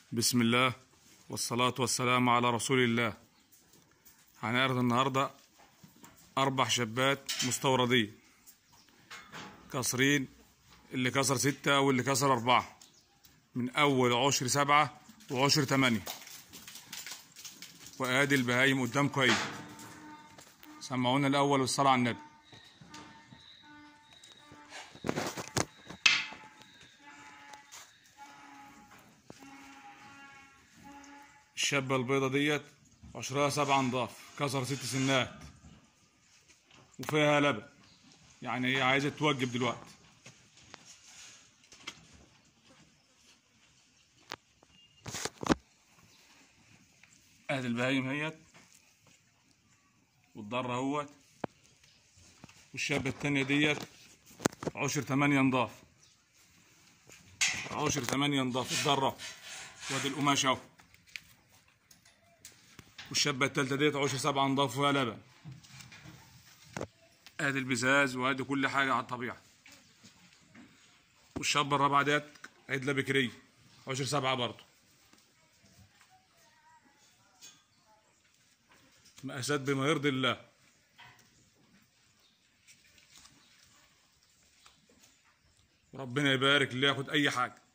بسم الله والصلاة والسلام على رسول الله هنعرض النهاردة أربع شابات مستوردين كسرين اللي كسر ستة واللي كسر أربعة من أول عشر سبعة وعشر تمانية وآدي البهايم قدامكم أهي سمعونا الأول والصلاة على النبي الشابة البيضة ديت عشرها سبعة نضاف كسر ست سنات وفيها لبن يعني هي عايزة توجب دلوقتي ادي البهايم هيت والضرة اهوت والشابة التانية ديت عشر تمانية نضاف عشر تمانية نضاف الضرة وادي القماش اهو والشابة التالتة ديت عشر سبعة نضاف وفيها لبن ادي البزاز وادي كل حاجة على الطبيعة والشابة الرابعة ديت عدلة بكرية عشر سبعة برضه مقاسات بما يرضي الله وربنا يبارك اللي ياخد اي حاجه